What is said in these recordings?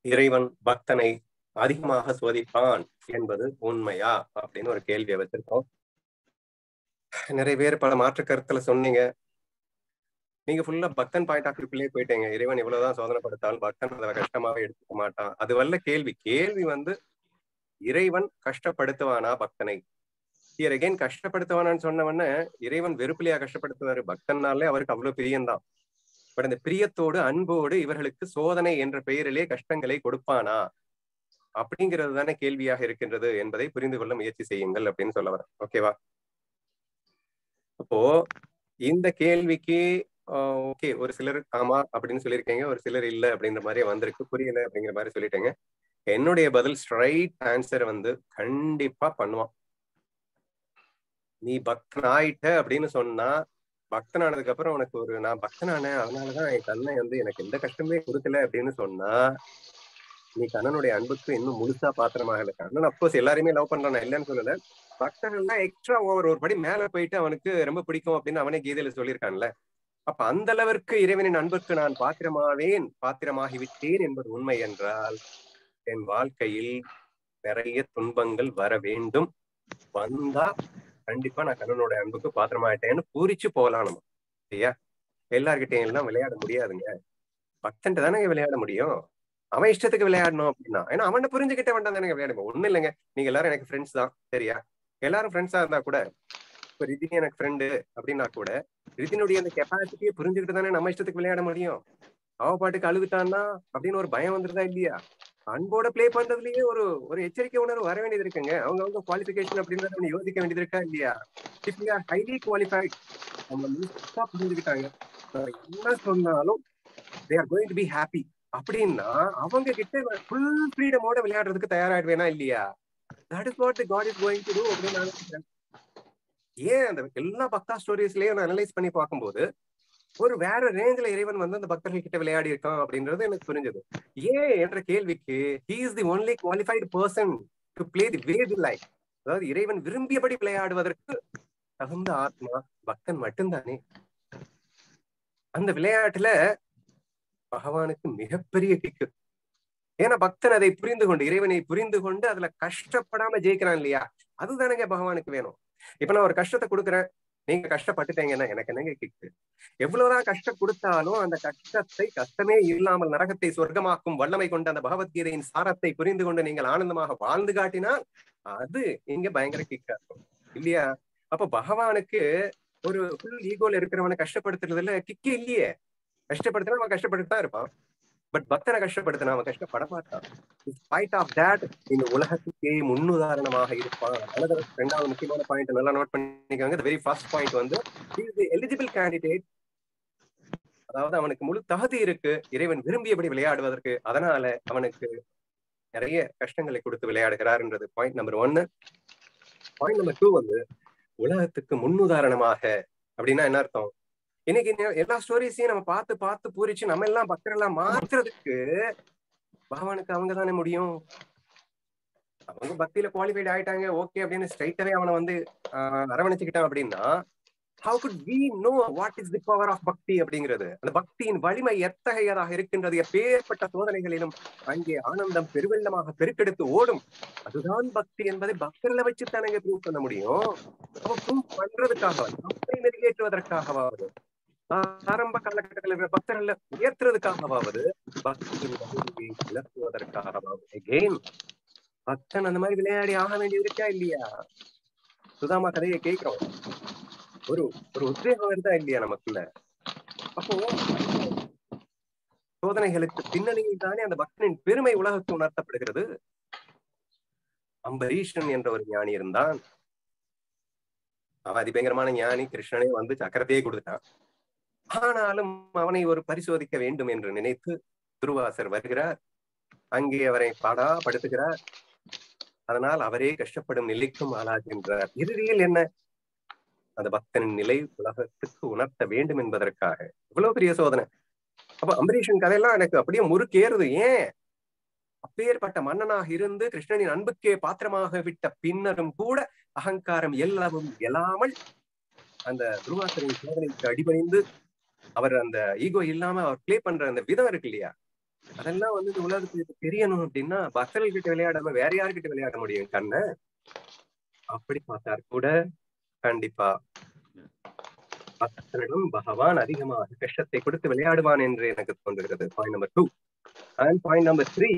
இறைவன் பக்தனை அதிகமாக சோதிப்பான் என்பது உண்மையா அப்படின்னு ஒரு கேள்வியை வச்சிருக்கோம் நிறைய பேர் பல மாற்று கருத்துல சொன்னீங்க நீங்க ஃபுல்லா பக்தன் பாயிண்ட் ஆஃப் வியூக்குள்ளே போயிட்டீங்க இறைவன் இவ்வளவுதான் சோதனைப்படுத்தாலும் பக்தன் அதை கஷ்டமாவே எடுத்துக்க மாட்டான் அது வல்ல கேள்வி கேள்வி வந்து இறைவன் கஷ்டப்படுத்துவானா பக்தனை ஹியர் அகைன் கஷ்டப்படுத்துவானான்னு சொன்னவொடனே இறைவன் வெறுப்பிலையா கஷ்டப்படுத்துவாரு பக்தன்னாலே அவருக்கு அவ்வளவு பிரியம்தான் பட் அந்த பிரியத்தோடு அன்போடு இவர்களுக்கு சோதனை என்ற பெயரிலே கஷ்டங்களை கொடுப்பானா அப்படிங்கிறது தானே கேள்வியாக இருக்கின்றது என்பதை புரிந்து கொள்ள முயற்சி செய்யுங்கள் அப்படின்னு சொல்ல வரேன் ஓகேவா அப்போ இந்த கேள்விக்கு ஓகே ஒரு சிலர் ஆமா அப்படின்னு சொல்லியிருக்கீங்க ஒரு சிலர் இல்ல அப்படின்ற மாதிரி வந்திருக்கு புரியல அப்படிங்கிற மாதிரி சொல்லிட்டேங்க என்னுடைய பதில் ஸ்ட்ரைட் ஆன்சர் வந்து கண்டிப்பா பண்ணுவான் நீ பக்தன் ஆயிட்ட அப்படின்னு சொன்னா பக்தன் ஆனதுக்கு அப்புறம் உனக்கு ஒரு நான் பக்தனானேன் அதனாலதான் என் கண்ணை வந்து எனக்கு எந்த கஷ்டமே கொடுக்கல அப்படின்னு சொன்னா நீ கண்ணனுடைய அன்புக்கு இன்னும் முழுசா பாத்திரமாகல கண்ணன் அப்கோர்ஸ் எல்லாருமே லவ் பண்றான் இல்லைன்னு சொல்லல பக்தர்கள்லாம் எக்ஸ்ட்ரா ஓவர் ஒரு படி மேல போயிட்டு அவனுக்கு ரொம்ப பிடிக்கும் அப்படின்னு அவனே கீதையில சொல்லியிருக்கான்ல அப்ப அந்த அளவிற்கு இறைவனின் அன்புக்கு நான் பாத்திரமாவேன் பாத்திரமாகி விட்டேன் என்பது உண்மை என்றால் என் வாழ்க்கையில் நிறைய துன்பங்கள் வர வேண்டும் வந்தா கண்டிப்பா நான் கண்ணனோட அன்புக்கு பாத்திரமாயிட்டேன்னு பூரிச்சு போகலாம் நம்ம சரியா எல்லார்கிட்டையும் எல்லாம் விளையாட முடியாதுங்க பக்தன்ட்டு தானே விளையாட முடியும் அவன் இஷ்டத்துக்கு விளையாடணும் அப்படின்னா ஏன்னா அவனை புரிஞ்சுக்கிட்ட வேண்டாம் தானே விளையாடுங்க ஒண்ணு இல்லைங்க நீங்க எல்லாரும் எனக்கு ஃப்ரெண்ட்ஸ் தான் சரியா எல்லாரும் ஃப்ரெண்ட்ஸா இருந்தா கூட இப்ப ரிதினி எனக்கு ஃப்ரெண்டு அப்படின்னா கூட ரிதினுடைய அந்த கெப்பாசிட்டியை புரிஞ்சுக்கிட்டு தானே நம்ம இஷ்டத்துக்கு விளையாட முடியும் அவ பாட்டுக்கு அழுதுட்டான்னா அப்படின்னு ஒரு பயம் வந்துருதா இல்லையா அன்போட பிளே பண்றதுலயே ஒரு ஒரு எச்சரிக்கை உணர்வு வர வேண்டியது இருக்குங்க அவங்க அவங்க குவாலிபிகேஷன் அப்படின்றத யோசிக்க வேண்டியது இருக்கா இல்லையா if you are highly qualified நம்ம முழுசா புரிஞ்சுக்கிட்டாங்க என்ன சொன்னாலும் they are going to be happy அப்படின்னா அவங்க கிட்ட ஃபுல் ஃப்ரீடமோட விளையாடுறதுக்கு தயாராயிடுவேனா இல்லையா that is what God is going to do அப்படின்னு நான் நினைக்கிறேன் ஏன் அந்த எல்லா பக்தா ஸ்டோரிஸ்லயும் நான் அனலைஸ் பண்ணி பார்க்கும்போது ஒரு வேற ரேஞ்சில இறைவன் வந்து அந்த பக்தர்கள் கிட்ட விளையாடி இருக்கான் அப்படின்றது எனக்கு புரிஞ்சது ஏன் என்ற கேள்விக்கு he is the only qualified person to play the way the life அதாவது இறைவன் விரும்பியபடி விளையாடுவதற்கு தகுந்த ஆத்மா பக்தன் மட்டும்தானே அந்த விளையாட்டுல பகவானுக்கு மிகப்பெரிய கிக்கு ஏன்னா பக்தன் அதை புரிந்து கொண்டு இறைவனை புரிந்து கொண்டு அதுல கஷ்டப்படாம ஜெயிக்கிறான் இல்லையா அதுதானங்க பகவானுக்கு வேணும் இப்ப நான் ஒரு கஷ்டத்தை கொடுக்குறேன் நீங்க கஷ்டப்பட்டுட்டீங்கன்னா எனக்கு என்னங்க கிக்கு எவ்வளவுதான் கஷ்டம் கொடுத்தாலும் அந்த கஷ்டத்தை கஷ்டமே இல்லாமல் நரகத்தை சொர்க்கமாக்கும் வல்லமை கொண்ட அந்த பகவத்கீதையின் சாரத்தை புரிந்து கொண்டு நீங்கள் ஆனந்தமாக வாழ்ந்து காட்டினால் அது இங்க பயங்கர கிக்கா இருக்கும் இல்லையா அப்ப பகவானுக்கு ஒரு ஃபுல் ஈகோல இருக்கிறவனை கஷ்டப்படுத்துறதுல கிக்கே இல்லையே கஷ்டப்படுத்தினா அவன் கஷ்டப்பட்டு தான் இருப்பான் பட் பக்தனை கஷ்டப்படுத்தினா அவன் கஷ்டப்பட மாட்டான் ஸ்பைட் ஆஃப் தேட் இந்த உலகத்துக்கே முன்னுதாரணமாக இருப்பான் அனதர் ரெண்டாவது முக்கியமான பாயிண்ட் நல்லா நோட் பண்ணிக்கோங்க வெரி ஃபர்ஸ்ட் பாயிண்ட் வந்து எலிஜிபிள் கேண்டிடேட் அதாவது அவனுக்கு முழு தகுதி இருக்கு இறைவன் விரும்பியபடி விளையாடுவதற்கு அதனால அவனுக்கு நிறைய கஷ்டங்களை கொடுத்து விளையாடுகிறார்ன்றது பாயிண்ட் நம்பர் ஒன்னு பாயிண்ட் நம்பர் டூ வந்து உலகத்துக்கு முன்னுதாரணமாக அப்படின்னா என்ன அர்த்தம் இன்னைக்கு எல்லா ஸ்டோரிஸையும் நம்ம பார்த்து பார்த்து பூரிச்சு நம்ம எல்லாம் பக்தர் எல்லாம் மாத்துறதுக்கு பகவானுக்கு அவங்க தானே முடியும் அவங்க பக்தியில குவாலிஃபைட் ஆயிட்டாங்க ஓகே அப்படின்னு ஸ்ட்ரைட்டாவே அவனை வந்து அரவணைச்சுக்கிட்டான் அப்படின்னா how good we know what is the power of bhakti அப்படிங்கிறது அந்த பக்தியின் வலிமை எத்தகையதாக இருக்கின்றது எப்பேற்பட்ட சோதனைகளிலும் அங்கே ஆனந்தம் பெருவெள்ளமாக பெருக்கெடுத்து ஓடும் அதுதான் பக்தி என்பதை பக்தர்களை வச்சு தானே ப்ரூவ் பண்ண முடியும் ப்ரூவ் பண்றதுக்காக நம்மை மெருகேற்றுவதற்காகவாவது ஆரம்ப காலகட்டத்தில் இருக்கிற பக்தர்கள் உயர்த்துறதுக்காகவாவது பக்தியின் வலிமையை விளக்குவதற்காகவாவது எகெயின் பக்தன் அந்த மாதிரி விளையாடி ஆக வேண்டியது இருக்கா இல்லையா சுதாமா கதையை கேட்கிறோம் ஒரு ஒரு உத்வேகம் வருதா இல்லையா நமக்குள்ள அப்போ சோதனைகளுக்கு பின்னணியில் தானே அந்த பக்தனின் பெருமை உலகத்து உணர்த்தப்படுகிறது அம்பரீஷன் என்ற ஒரு ஞானி இருந்தான் அவன் அதிபயங்கரமான ஞானி கிருஷ்ணனே வந்து சக்கரத்தையே கொடுத்துட்டான் ஆனாலும் அவனை ஒரு பரிசோதிக்க வேண்டும் என்று நினைத்து துருவாசர் வருகிறார் அங்கே அவரை பாடா படுத்துகிறார் அதனால் அவரே கஷ்டப்படும் நிலைக்கும் ஆளாகின்றார் இறுதியில் என்ன அந்த பக்தனின் நிலை உலகத்துக்கு உணர்த்த வேண்டும் என்பதற்காக இவ்வளவு பெரிய சோதனை அப்ப அம்பரீஷன் கதையெல்லாம் எனக்கு அப்படியே முறுக்கேறுது ஏன் அப்பேற்பட்ட மன்னனாக இருந்து கிருஷ்ணனின் அன்புக்கே பாத்திரமாக விட்ட பின்னரும் கூட அகங்காரம் எல்லாவும் எழாமல் அந்த துருவாசரின் சோதனைக்கு அடிபணிந்து அவர் அந்த ஈகோ இல்லாம அவர் பிளே பண்ற அந்த விதம் இருக்கு இல்லையா அதெல்லாம் வந்து இந்த உலகத்துக்கு தெரியணும் அப்படின்னா பக்தர்கள் கிட்ட விளையாடாம வேற யாருக்கிட்ட விளையாட முடியும் கண்ண அப்படி பார்த்தார் கூட கண்டிப்பா பக்தனிடம் பகவான் அதிகமாக கஷ்டத்தை கொடுத்து விளையாடுவான் என்று எனக்கு தோன்றுகிறது point number two and point number three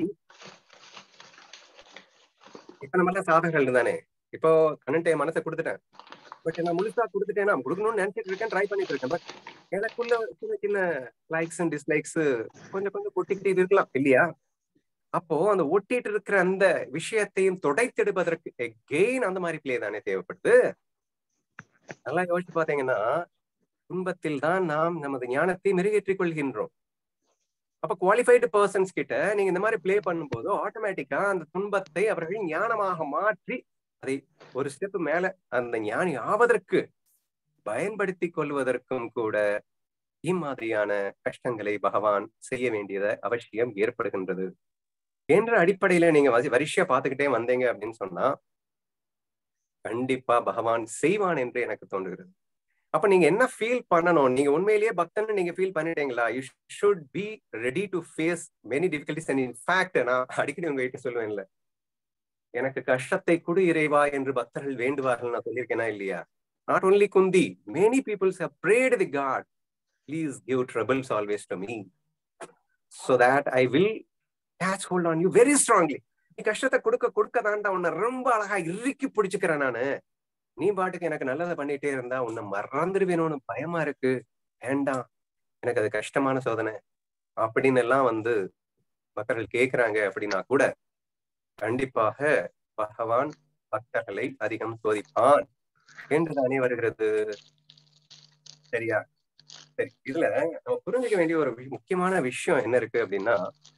இப்ப நம்ம எல்லாம் சாதகங்கள் தானே இப்போ கண்ணன்ட்ட என் மனசை கொடுத்துட்டேன் பட் நான் முழுசா கொடுத்துட்டேன்னா கொடுக்கணும்னு நினைச்சிட்டு இருக்கேன் ட்ரை பண்ணிட்டு இருக்கேன் பட் எனக்குள்ள சின்ன சின்ன லைக்ஸ் அண்ட் டிஸ்லைக்ஸ் கொஞ்சம் கொஞ்சம் ஒட்டிக்கிட்டு இருக்கலாம் இல்லையா அப்போ அந்த ஒட்டிட்டு இருக்கிற அந்த விஷயத்தையும் துடைத்தெடுப்பதற்கு எகெயின் அந்த மாதிரி பிளே தானே தேவைப்படுது நல்லா யோசிச்சு பாத்தீங்கன்னா துன்பத்தில் தான் நாம் நமது ஞானத்தை மெருகேற்றிக் கொள்கின்றோம் அப்ப குவாலிஃபைடு பர்சன்ஸ் கிட்ட நீங்க இந்த மாதிரி பிளே பண்ணும்போது ஆட்டோமேட்டிக்கா அந்த துன்பத்தை அவர்கள் ஞானமாக மாற்றி அதை ஒரு ஸ்டெப் மேல அந்த ஞானி ஆவதற்கு பயன்படுத்தி கொள்வதற்கும் கூட இம்மாதிரியான கஷ்டங்களை பகவான் செய்ய வேண்டியத அவசியம் ஏற்படுகின்றது என்ற அடிப்படையில நீங்க வரிசையா பாத்துக்கிட்டே வந்தீங்க அப்படின்னு சொன்னா கண்டிப்பா பகவான் செய்வான் என்று எனக்கு தோன்றுகிறது அப்ப நீங்க என்ன ஃபீல் பண்ணணும் நீங்க உண்மையிலேயே பக்தன் நீங்க ஃபீல் பண்ணிட்டீங்களா you should be ready to face many difficulties and in fact நான் அடிக்கடி உங்ககிட்ட சொல்லுவேன்ல எனக்கு கஷ்டத்தை குடு இறைவா என்று பக்தர்கள் வேண்டுவார்கள் நான் சொல்லியிருக்கேனா இல்லையா not only Kunti many peoples have prayed the God please give troubles always to me so that I will catch hold on you very strongly நீ கஷ்டத்தை கொடுக்க கொடுக்க தாண்டா உன்னை ரொம்ப அழகா இறுக்கி பிடிச்சுக்கிறேன் நானு நீ பாட்டுக்கு எனக்கு நல்லதை பண்ணிட்டே இருந்தா உன்னை மறந்துடுவேணும்னு பயமா இருக்கு வேண்டாம் எனக்கு அது கஷ்டமான சோதனை அப்படின்னு எல்லாம் வந்து பக்தர்கள் கேக்குறாங்க அப்படின்னா கூட கண்டிப்பாக பகவான் பக்தர்களை அதிகம் சோதிப்பான் என்றுதானே வருகிறது சரியா சரி இதுல நம்ம புரிஞ்சுக்க வேண்டிய ஒரு முக்கியமான விஷயம் என்ன இருக்கு அப்படின்னா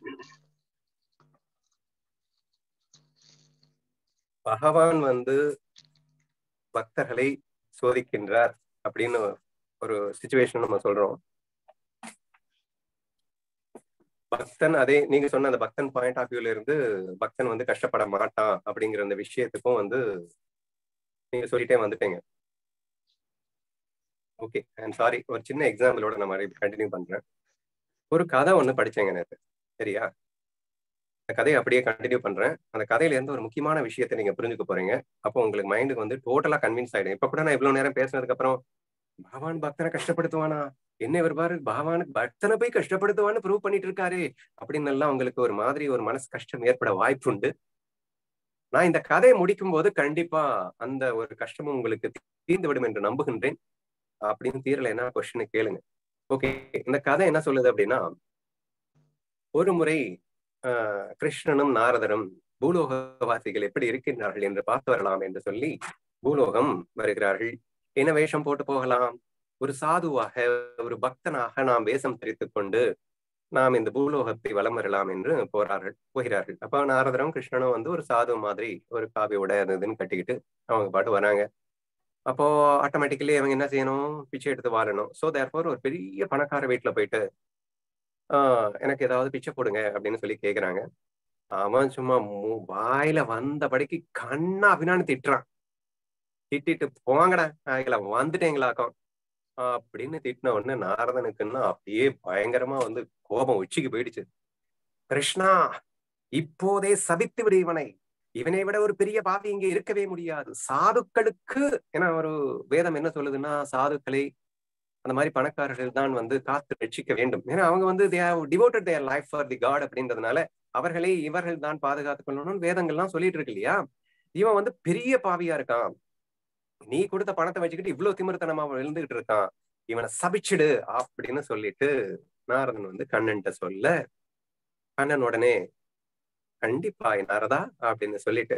பகவான் வந்து பக்தர்களை சோதிக்கின்றார் அப்படின்னு ஒரு சுச்சுவேஷன் நம்ம சொல்றோம் பக்தன் அதே நீங்க சொன்ன அந்த பக்தன் பாயிண்ட் ஆஃப் வியூல இருந்து பக்தன் வந்து கஷ்டப்பட மாட்டான் அப்படிங்கிற அந்த விஷயத்துக்கும் வந்து நீங்க சொல்லிட்டே வந்துட்டீங்க ஓகே ஐம் சாரி ஒரு சின்ன எக்ஸாம்பிளோட நான் மாதிரி கண்டினியூ பண்றேன் ஒரு கதை ஒண்ணு படிச்சேங்க நேற்று சரியா அந்த கதையை அப்படியே கண்டினியூ பண்றேன் அந்த கதையில இருந்து ஒரு முக்கியமான விஷயத்தை நீங்க புரிஞ்சுக்க போறீங்க அப்போ உங்களுக்கு மைண்டுக்கு வந்து டோட்டலா கன்வின்ஸ் ஆயிடும் இப்ப கூட நான் இவ்வளவு நேரம் பேசினதுக்கு அப்புறம் பகவான் பக்தனை கஷ்டப்படுத்துவானா என்ன இவர் பாரு பகவானுக்கு பக்தனை போய் கஷ்டப்படுத்துவான்னு ப்ரூவ் பண்ணிட்டு இருக்காரு அப்படின்னு எல்லாம் உங்களுக்கு ஒரு மாதிரி ஒரு மனசு கஷ்டம் ஏற்பட வாய்ப்பு உண்டு நான் இந்த கதையை முடிக்கும் போது கண்டிப்பா அந்த ஒரு கஷ்டமும் உங்களுக்கு தீர்ந்து விடும் என்று நம்புகின்றேன் அப்படின்னு தீரல என்ன கொஸ்டின் கேளுங்க ஓகே இந்த கதை என்ன சொல்லுது அப்படின்னா ஒரு முறை ஆஹ் கிருஷ்ணனும் நாரதரும் பூலோகவாசிகள் எப்படி இருக்கின்றார்கள் என்று பார்த்து வரலாம் என்று சொல்லி பூலோகம் வருகிறார்கள் என்ன வேஷம் போட்டு போகலாம் ஒரு சாதுவாக ஒரு பக்தனாக நாம் வேஷம் தரித்துக் கொண்டு நாம் இந்த பூலோகத்தை வலம் வரலாம் என்று போறார்கள் போகிறார்கள் அப்ப நாரதரும் கிருஷ்ணனும் வந்து ஒரு சாது மாதிரி ஒரு காவி உடை அது இதுன்னு கட்டிக்கிட்டு அவங்க பாட்டு வராங்க அப்போ ஆட்டோமேட்டிக்கலி அவங்க என்ன செய்யணும் பிச்சை எடுத்து வாழணும் ஸோ தேர்ஃபோர் ஒரு பெரிய பணக்கார வீட்டுல போயிட்டு ஆஹ் எனக்கு ஏதாவது பிச்சை போடுங்க அப்படின்னு சொல்லி கேக்குறாங்க அவன் சும்மா வாயில வந்தபடிக்கு கண்ணா அப்படின்னு திட்டுறான் திட்டிட்டு போங்கடா ஆகல வந்துட்டேங்களாக்கம் அப்படின்னு திட்டின உடனே நாரதனுக்குன்னா அப்படியே பயங்கரமா வந்து கோபம் உச்சிக்கு போயிடுச்சு கிருஷ்ணா இப்போதே சபித்து விடு இவனை இவனை விட ஒரு பெரிய பாவி இங்கே இருக்கவே முடியாது சாதுக்களுக்கு ஏன்னா ஒரு வேதம் என்ன சொல்லுதுன்னா சாதுக்களை அந்த மாதிரி பணக்காரர்கள் தான் வந்து காத்து ரட்சிக்க வேண்டும் ஏன்னா அவங்க வந்து they have devoted their life for the God அப்படின்றதுனால அவர்களை இவர்கள் தான் பாதுகாத்துக் கொள்ளணும்னு வேதங்கள்லாம் சொல்லிட்டு இருக்கு இல்லையா இவன் வந்து பெரிய பாவியா இருக்கான் நீ கொடுத்த பணத்தை வச்சுக்கிட்டு இவ்வளவு திமிர்த்தனமா விழுந்துகிட்டு இருக்கான் இவனை சபிச்சிடு அப்படின்னு சொல்லிட்டு நாரதன் வந்து கண்ணன்ட்ட சொல்ல கண்ணன் உடனே கண்டிப்பா நாரதா அப்படின்னு சொல்லிட்டு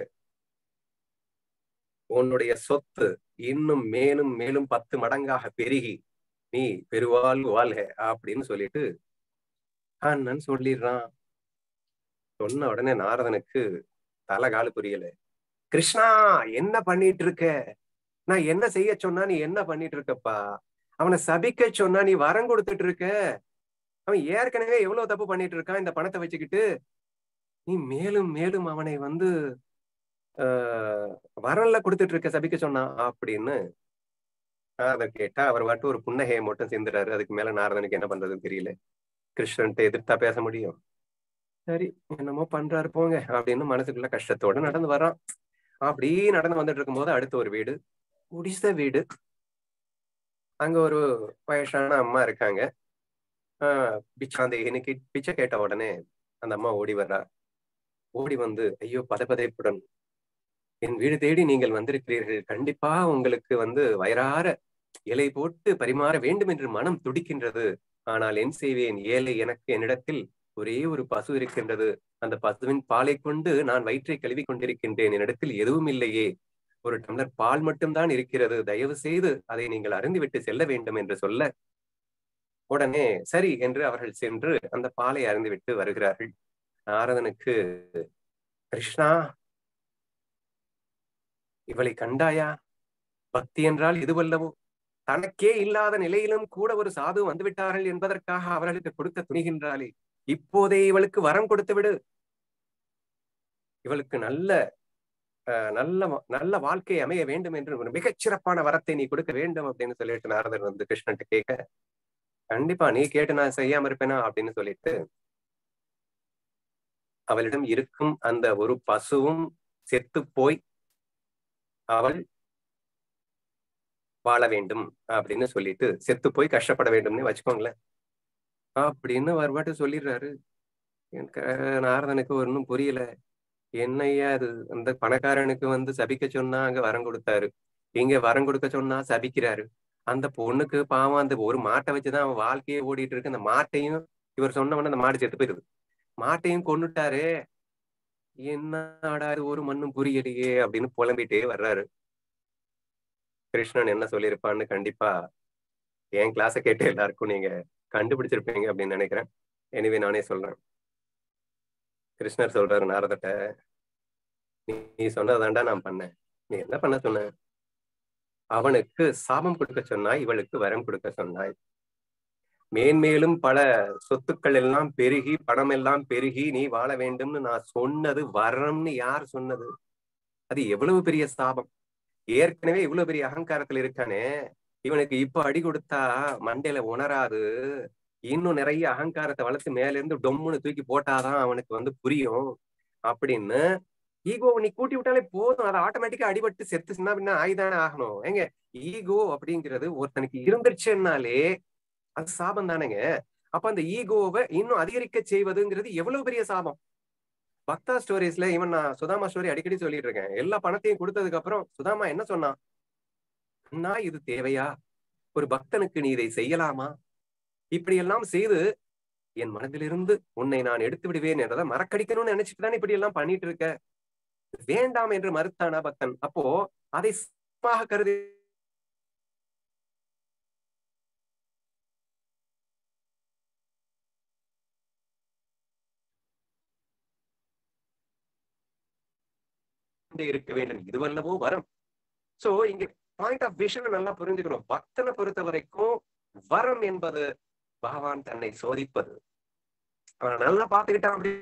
உன்னுடைய சொத்து இன்னும் மேலும் மேலும் பத்து மடங்காக பெருகி நீ பெருவாழ்வு வாழ்க அப்படின்னு சொல்லிட்டு கண்ணன் சொல்லிடுறான் சொன்ன உடனே நாரதனுக்கு தலை காலு புரியல கிருஷ்ணா என்ன பண்ணிட்டு இருக்க நான் என்ன செய்ய சொன்னா நீ என்ன பண்ணிட்டு இருக்கப்பா அவனை சபிக்க சொன்னா நீ வரம் கொடுத்துட்டு இருக்க அவன் ஏற்கனவே எவ்வளவு தப்பு பண்ணிட்டு இருக்கான் இந்த பணத்தை வச்சுக்கிட்டு நீ மேலும் மேலும் அவனை வந்து ஆஹ் வரன்ல கொடுத்துட்டு இருக்க சபிக்க சொன்னா அப்படின்னு நாரதர் கேட்டா அவர் மட்டும் ஒரு புன்னகையை மட்டும் சிந்துறாரு அதுக்கு மேல நாரதனுக்கு என்ன பண்றதுன்னு தெரியல கிருஷ்ணன்ட்ட எதிர்த்தா பேச முடியும் சரி என்னமோ பண்றாரு போங்க அப்படின்னு மனசுக்குள்ள கஷ்டத்தோட நடந்து வர்றான் அப்படியே நடந்து வந்துட்டு இருக்கும்போது அடுத்த ஒரு வீடு குடிசை வீடு அங்க ஒரு வயசான அம்மா இருக்காங்க ஆஹ் பிச்சாந்தேகினுக்கு பிச்சை கேட்ட உடனே அந்த அம்மா ஓடி வர்றா ஓடி வந்து ஐயோ பதபதைப்புடன் என் வீடு தேடி நீங்கள் வந்திருக்கிறீர்கள் கண்டிப்பா உங்களுக்கு வந்து வயிறார இலை போட்டு பரிமாற வேண்டும் என்று மனம் துடிக்கின்றது ஆனால் என் செய்வேன் ஏழை எனக்கு என்னிடத்தில் ஒரே ஒரு பசு இருக்கின்றது அந்த பசுவின் பாலை கொண்டு நான் வயிற்றை கழுவி கொண்டிருக்கின்றேன் என்னிடத்தில் எதுவும் இல்லையே ஒரு டம்ளர் பால் மட்டும்தான் இருக்கிறது தயவு செய்து அதை நீங்கள் அருந்திவிட்டு செல்ல வேண்டும் என்று சொல்ல உடனே சரி என்று அவர்கள் சென்று அந்த பாலை அருந்திவிட்டு வருகிறார்கள் நாரதனுக்கு கிருஷ்ணா இவளை கண்டாயா பக்தி என்றால் இதுவல்லவோ தனக்கே இல்லாத நிலையிலும் கூட ஒரு சாது வந்துவிட்டார்கள் என்பதற்காக அவர்களுக்கு கொடுக்க துணிகின்றாளே இப்போதே இவளுக்கு வரம் கொடுத்து விடு இவளுக்கு நல்ல நல்ல நல்ல வாழ்க்கை அமைய வேண்டும் என்று ஒரு மிகச் சிறப்பான வரத்தை நீ கொடுக்க வேண்டும் அப்படின்னு சொல்லிட்டு நாரதர் வந்து கிருஷ்ணன் கேட்க கண்டிப்பா நீ கேட்டு நான் செய்யாம இருப்பேனா அப்படின்னு சொல்லிட்டு அவளிடம் இருக்கும் அந்த ஒரு பசுவும் செத்து போய் அவள் வாழ வேண்டும் அப்படின்னு சொல்லிட்டு செத்து போய் கஷ்டப்பட வேண்டும்னு வச்சுக்கோங்களேன் அப்படின்னு வருபாட்டு சொல்லிடுறாரு எனக்கு நாரதனுக்கு ஒன்றும் புரியல என்னையா அது அந்த பணக்காரனுக்கு வந்து சபிக்க சொன்னா அங்க வரம் கொடுத்தாரு இங்க வரம் கொடுக்க சொன்னா சபிக்கிறாரு அந்த பொண்ணுக்கு பாவம் அந்த ஒரு மாட்டை வச்சுதான் அவன் வாழ்க்கையே ஓடிட்டு இருக்கு அந்த மாட்டையும் இவர் சொன்ன உடனே அந்த மாடு செத்து போயிருது மாட்டையும் கொண்டுட்டாரு என்னடா ஒரு மண்ணும் புரியலையே அப்படின்னு புலம்பிட்டே வர்றாரு கிருஷ்ணன் என்ன சொல்லியிருப்பான்னு கண்டிப்பா என் கிளாஸை கேட்டு எல்லாருக்கும் நீங்க கண்டுபிடிச்சிருப்பீங்க அப்படின்னு நினைக்கிறேன் எனவே நானே சொல்றேன் கிருஷ்ணர் சொல்றாரு நாரதட்ட நீ சொன்னதாண்டா நான் பண்ணேன் நீ என்ன பண்ண சொன்ன அவனுக்கு சாபம் கொடுக்க சொன்னாய் இவளுக்கு வரம் கொடுக்க சொன்னாய் மேன்மேலும் பல சொத்துக்கள் எல்லாம் பெருகி பணம் எல்லாம் பெருகி நீ வாழ வேண்டும்னு நான் சொன்னது வரம்னு யார் சொன்னது அது எவ்வளவு பெரிய சாபம் ஏற்கனவே இவ்வளவு பெரிய அகங்காரத்துல இருக்கானே இவனுக்கு இப்ப அடி கொடுத்தா மண்டையில உணராது இன்னும் நிறைய அகங்காரத்தை வளர்த்து மேல இருந்து டொம்முன்னு தூக்கி போட்டாதான் அவனுக்கு வந்து புரியும் அப்படின்னு ஈகோவை நீ கூட்டி விட்டாலே போதும் அது ஆட்டோமேட்டிக்கா அடிபட்டு செத்து சின்ன பின்ன ஆயுதானே ஆகணும் ஏங்க ஈகோ அப்படிங்கிறது ஒருத்தனுக்கு இருந்துருச்சுன்னாலே அது சாபம் தானேங்க அப்ப அந்த ஈகோவை இன்னும் அதிகரிக்க செய்வதுங்கிறது எவ்வளவு பெரிய சாபம் பக்தா ஸ்டோரிஸ்ல இவன் நான் சுதாமா ஸ்டோரி அடிக்கடி சொல்லிட்டு இருக்கேன் எல்லா பணத்தையும் கொடுத்ததுக்கு அப்புறம் சுதாமா என்ன சொன்னான் அண்ணா இது தேவையா ஒரு பக்தனுக்கு நீ இதை செய்யலாமா இப்படி எல்லாம் செய்து என் மனதிலிருந்து உன்னை நான் எடுத்து விடுவேன் என்றதை மறக்கடிக்கணும்னு நினைச்சிட்டு தானே இப்படி எல்லாம் பண்ணிட்டு இருக்க வேண்டாம் என்று மறுத்தானா பக்தன் அப்போ அதை கருதி இருக்க வேண்டும் இதுவல்லவோ வரம் சோ இங்க பாயிண்ட் ஆஃப் விஷன் நல்லா புரிஞ்சுக்கணும் பக்தனை பொறுத்த வரைக்கும் வரம் என்பது பகவான் தன்னை சோதிப்பது அவனை நல்லா பாத்துக்கிட்டான் அப்படி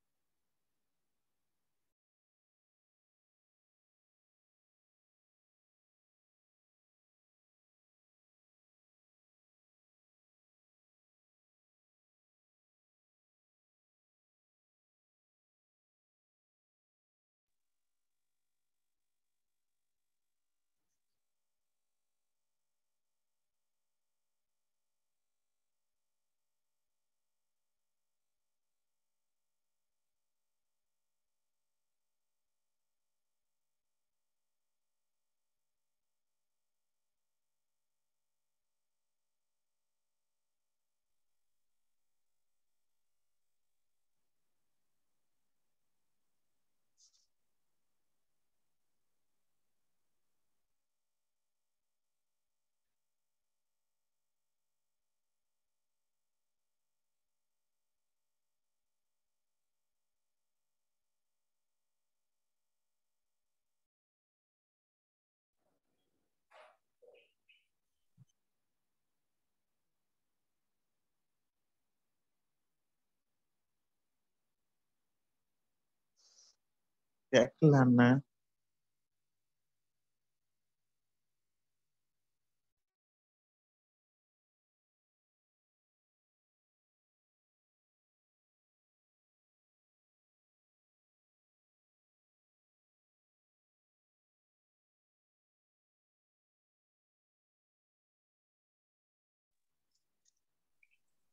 கேட்கல அண்ணன்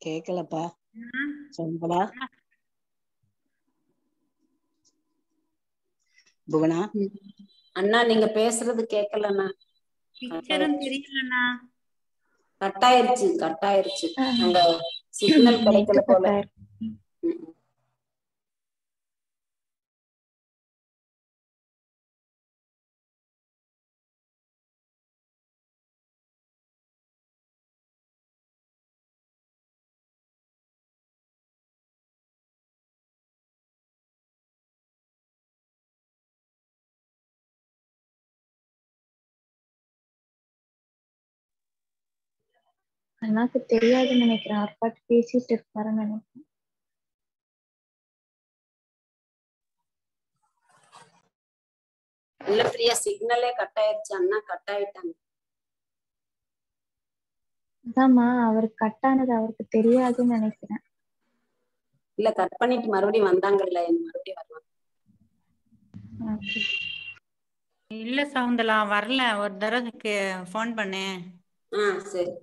கேக்கலப்பா சொல்லுங்களா புவனா அண்ணா நீங்க பேசுறது கேட்கலண்ணா பிக்சரும் தெரியலண்ணா கட் ஆயிருச்சு கட் ஆயிருச்சு அந்த சிக்னல் கிடைக்கல போல ம். அண்ணாக்கு தெரியாதுன்னு நினைக்கிறேன் அவர் பாட்டு பேசிட்டு இருப்பாருன்னு நினைக்கிறேன் இல்ல பிரியா சிக்னலே கட் ஆயிருச்சு அண்ணா கட் ஆயிட்டாங்க அதாம்மா அவர் கட் ஆனது அவருக்கு தெரியாதுன்னு நினைக்கிறேன் இல்ல கட் பண்ணிட்டு மறுபடியும் வந்தாங்கல்ல மறுபடியும் வருவாங்க Okay. இல்ல சவுந்தலா வரல ஒரு தடவைக்கு ஃபோன் பண்ணேன் ஆ சரி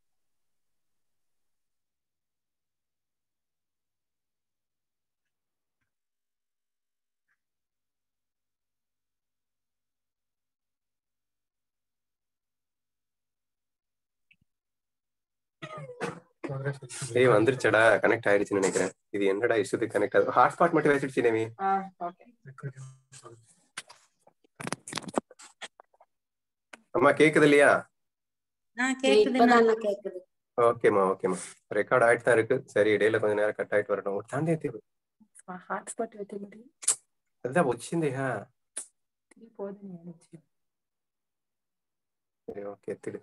ஏய் வந்துருச்சடா கனெக்ட் ஆயிடுச்சுன்னு நினைக்கிறேன் இது என்னடா இஷ்டத்துக்கு கனெக்ட் ஆகுது ஹாட்ஸ்பாட் மட்டும் வச்சிருச்சு நேமி அம்மா கேக்குது இல்லையா ஆ கேக்குதுண்ணா இப்பதான் அண்ணா கேக்குது ஓகேம்மா ஓகேம்மா ரெக்கார்ட் ஆயிட்டு தான் இருக்கு சரி இடையில கொஞ்ச நேரம் கட் ஆயிட்டு வரட்டும் ஒரு தாண்டே தீவு హాట్స్పాట్ అయితే మరి அதுதான் వచ్చింది హా తిరిగిపోదని అనిచ్చి சரி ஓகே திரு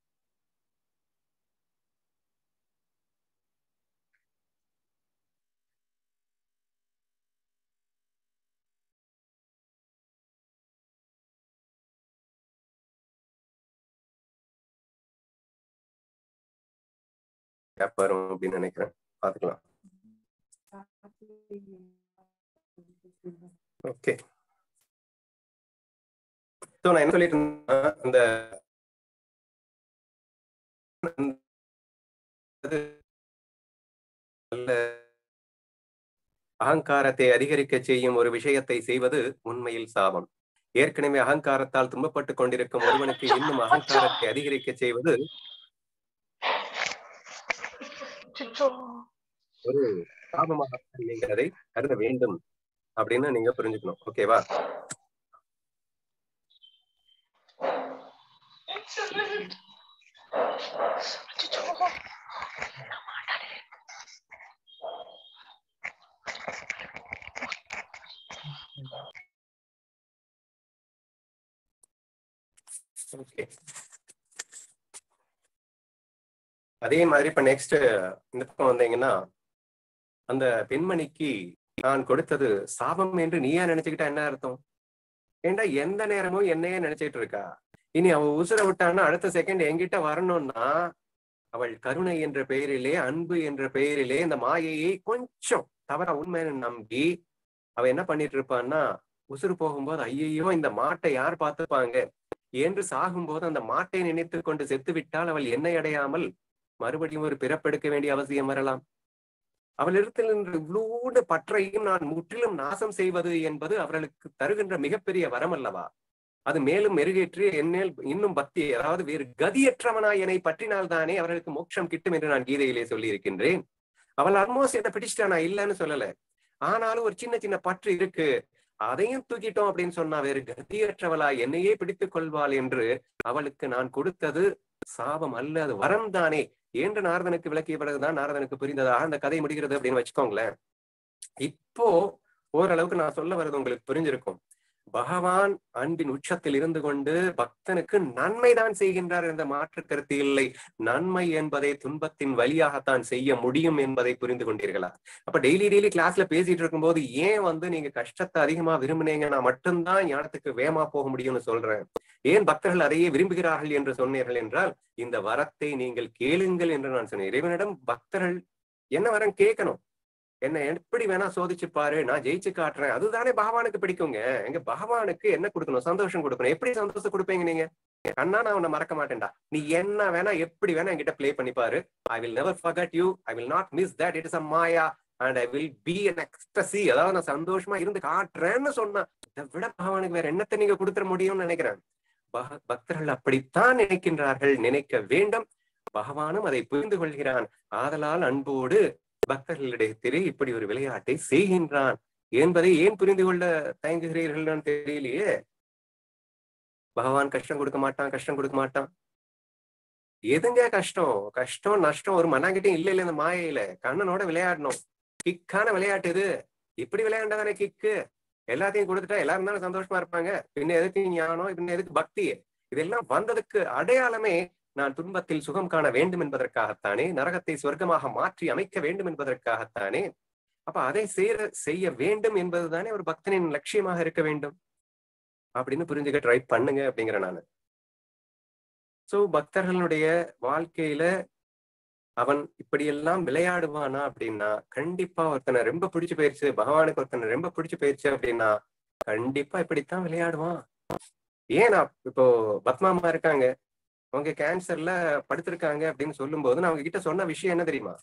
கேப் வரும் அப்படின்னு நினைக்கிறேன் பாத்துக்கலாம் ஓகே ஸோ நான் என்ன சொல்லிட்டு இருந்தேன்னா அந்த அது நல்ல அகங்காரத்தை அதிகரிக்க செய்யும் ஒரு விஷயத்தை செய்வது உண்மையில் சாபம் ஏற்கனவே அகங்காரத்தால் துன்பப்பட்டு கொண்டிருக்கும் ஒருவனுக்கு இன்னும் அகங்காரத்தை அதிகரிக்க செய்வது ஒரு சாபமாக நீங்க அதை கருத வேண்டும் அப்படின்னு நீங்க புரிஞ்சுக்கணும் ஓகேவா ஓகே அதே மாதிரி இப்ப நெக்ஸ்ட் இந்த பக்கம் வந்தீங்கன்னா அந்த பெண்மணிக்கு நான் கொடுத்தது சாபம் என்று நீயா நினைச்சுக்கிட்டா என்ன அர்த்தம் ஏண்டா எந்த நேரமும் என்னையே நினைச்சிட்டு இருக்கா இனி அவ உசுர விட்டான்னா அடுத்த செகண்ட் என்கிட்ட வரணும்னா அவள் கருணை என்ற பெயரிலே அன்பு என்ற பெயரிலே இந்த மாயையை கொஞ்சம் தவற உண்மைன்னு நம்பி அவ என்ன பண்ணிட்டு இருப்பான்னா உசுறு போகும்போது ஐயையோ இந்த மாட்டை யார் பார்த்துப்பாங்க என்று சாகும்போது அந்த மாட்டை நினைத்து கொண்டு செத்து விட்டால் அவள் என்னை அடையாமல் மறுபடியும் ஒரு பிறப்பெடுக்க வேண்டிய அவசியம் வரலாம் அவளிடத்தில் நின்ற இவ்வளோடு பற்றையும் நான் முற்றிலும் நாசம் செய்வது என்பது அவர்களுக்கு தருகின்ற மிகப்பெரிய வரம் அல்லவா அது மேலும் மெருகேற்றி என்னேல் இன்னும் பக்தி அதாவது வேறு கதியற்றவனாய் என்னை பற்றினால் தானே அவர்களுக்கு மோட்சம் கிட்டும் என்று நான் கீதையிலே சொல்லி இருக்கின்றேன் அவள் ஆல்மோஸ்ட் என்ன பிடிச்சிட்டா நான் இல்லைன்னு சொல்லல ஆனாலும் ஒரு சின்ன சின்ன பற்று இருக்கு அதையும் தூக்கிட்டோம் அப்படின்னு சொன்னா வேறு கதியற்றவளா என்னையே பிடித்துக் கொள்வாள் என்று அவளுக்கு நான் கொடுத்தது சாபம் அல்ல அது வரம் தானே என்று நாரதனுக்கு விளக்கிய பிறகுதான் நாரதனுக்கு புரிந்ததாக அந்த கதை முடிகிறது அப்படின்னு வச்சுக்கோங்களேன் இப்போ ஓரளவுக்கு நான் சொல்ல வர்றது உங்களுக்கு புரிஞ்சிருக்கும் பகவான் அன்பின் உச்சத்தில் இருந்து கொண்டு பக்தனுக்கு நன்மைதான் செய்கின்றார் என்ற மாற்று கருத்து இல்லை நன்மை என்பதை துன்பத்தின் வழியாகத்தான் செய்ய முடியும் என்பதை புரிந்து கொண்டீர்களா அப்ப டெய்லி டெய்லி கிளாஸ்ல பேசிட்டு இருக்கும்போது ஏன் வந்து நீங்க கஷ்டத்தை அதிகமா விரும்பினீங்கன்னா மட்டும்தான் ஞானத்துக்கு வேகமா போக முடியும்னு சொல்றேன் ஏன் பக்தர்கள் அதையே விரும்புகிறார்கள் என்று சொன்னீர்கள் என்றால் இந்த வரத்தை நீங்கள் கேளுங்கள் என்று நான் சொன்னேன் இறைவனிடம் பக்தர்கள் என்ன வரம் கேட்கணும் என்ன எப்படி வேணா சோதிச்சு பாரு நான் ஜெயிச்சு காட்டுறேன் அதுதானே பகவானுக்கு பிடிக்குங்க எங்க பகவானுக்கு என்ன கொடுக்கணும் சந்தோஷம் கொடுக்கணும் எப்படி சந்தோஷம் கொடுப்பீங்க நீங்க கண்ணா நான் உன்னை மறக்க மாட்டேன்டா நீ என்ன வேணா எப்படி வேணா என்கிட்ட ப்ளே பண்ணி பாரு I will never forget you I will not miss that it is a maya and I will be an ecstasy அதாவது நான் சந்தோஷமா இருந்து காட்டுறேன்னு சொன்னா இதை விட பகவானுக்கு வேற என்னத்தை நீங்க கொடுத்துட முடியும்னு நினைக்கிறேன் பக- பக்தர்கள் அப்படித்தான் நினைக்கின்றார்கள் நினைக்க வேண்டும் பகவானும் அதை புரிந்து கொள்கிறான் ஆதலால் அன்போடு பக்தர்களிடத்திலே இப்படி ஒரு விளையாட்டை செய்கின்றான் என்பதை ஏன் புரிந்து கொள்ள தயங்குகிறீர்கள் தெரியலையே பகவான் கஷ்டம் கொடுக்க மாட்டான் கஷ்டம் கொடுக்க மாட்டான் எதுங்க கஷ்டம் கஷ்டம் நஷ்டம் ஒரு மண்ணாங்கிட்டையும் இல்ல இல்ல இந்த மாயையில கண்ணனோட விளையாடணும் கிக்கான விளையாட்டு இது இப்படி விளையாண்டாதானே கிக்கு எல்லாத்தையும் கொடுத்துட்டா எல்லாரும் தானே சந்தோஷமா இருப்பாங்க பின்ன எதுக்கு ஞானம் பின்ன எதுக்கு பக்தி இதெல்லாம் வந்ததுக்கு அடையாளமே நான் துன்பத்தில் சுகம் காண வேண்டும் என்பதற்காகத்தானே நரகத்தை சொர்க்கமாக மாற்றி அமைக்க வேண்டும் என்பதற்காகத்தானே அப்ப அதை செய்ய செய்ய வேண்டும் என்பதுதானே ஒரு பக்தனின் லட்சியமாக இருக்க வேண்டும் அப்படின்னு புரிஞ்சுக்க ட்ரை பண்ணுங்க அப்படிங்கிற நானு சோ பக்தர்களுடைய வாழ்க்கையில அவன் இப்படியெல்லாம் விளையாடுவானா அப்படின்னா கண்டிப்பா ஒருத்தனை ரொம்ப பிடிச்சு போயிருச்சு பகவானுக்கு ஒருத்தனை ரொம்ப பிடிச்சு போயிருச்சு அப்படின்னா கண்டிப்பா இப்படித்தான் விளையாடுவான் ஏன் நான் இப்போ பத்மாமா இருக்காங்க அவங்க கேன்சர்ல படுத்திருக்காங்க அப்படின்னு சொல்லும்போது நான் அவங்க கிட்ட சொன்ன விஷயம் என்ன தெரியுமா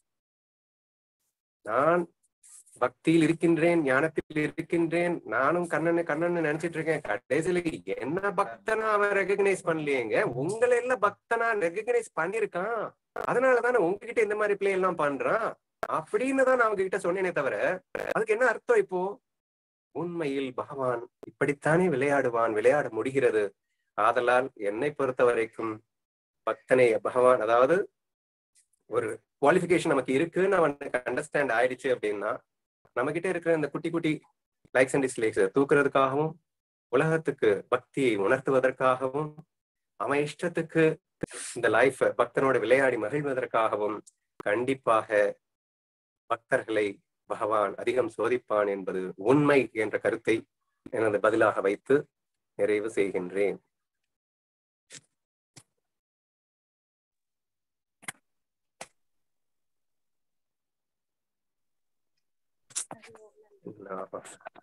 நான் பக்தியில் இருக்கின்றேன் ஞானத்தில் இருக்கின்றேன் நானும் கண்ணனை கண்ணன் நினைச்சிட்டு இருக்கேன் கடைசியில என்ன பக்தனா அவன் ரெகக்னைஸ் பண்ணலையேங்க உங்களை எல்லாம் பக்தனா ரெகக்னைஸ் பண்ணிருக்கான் அதனாலதானே உங்ககிட்ட இந்த மாதிரி பிளே எல்லாம் பண்றான் அப்படின்னு தான் நான் அவங்க கிட்ட சொன்னேனே தவிர அதுக்கு என்ன அர்த்தம் இப்போ உண்மையில் பகவான் இப்படித்தானே விளையாடுவான் விளையாட முடிகிறது ஆதலால் என்னை பொறுத்த வரைக்கும் பக்தனை பகவான் அதாவது ஒரு குவாலிஃபிகேஷன் நமக்கு இருக்குன்னு அவனுக்கு அண்டர்ஸ்டாண்ட் ஆயிடுச்சு அப்படின்னா நம்ம கிட்ட இருக்கிற இந்த குட்டி குட்டி லைக்ஸ் அண்ட் டிஸ்லைக்ஸ் தூக்குறதுக்காகவும் உலகத்துக்கு பக்தியை உணர்த்துவதற்காகவும் அவன் இஷ்டத்துக்கு இந்த லைஃப் பக்தனோட விளையாடி மகிழ்வதற்காகவும் கண்டிப்பாக பக்தர்களை பகவான் அதிகம் சோதிப்பான் என்பது உண்மை என்ற கருத்தை எனது பதிலாக வைத்து நிறைவு செய்கின்றேன் நான்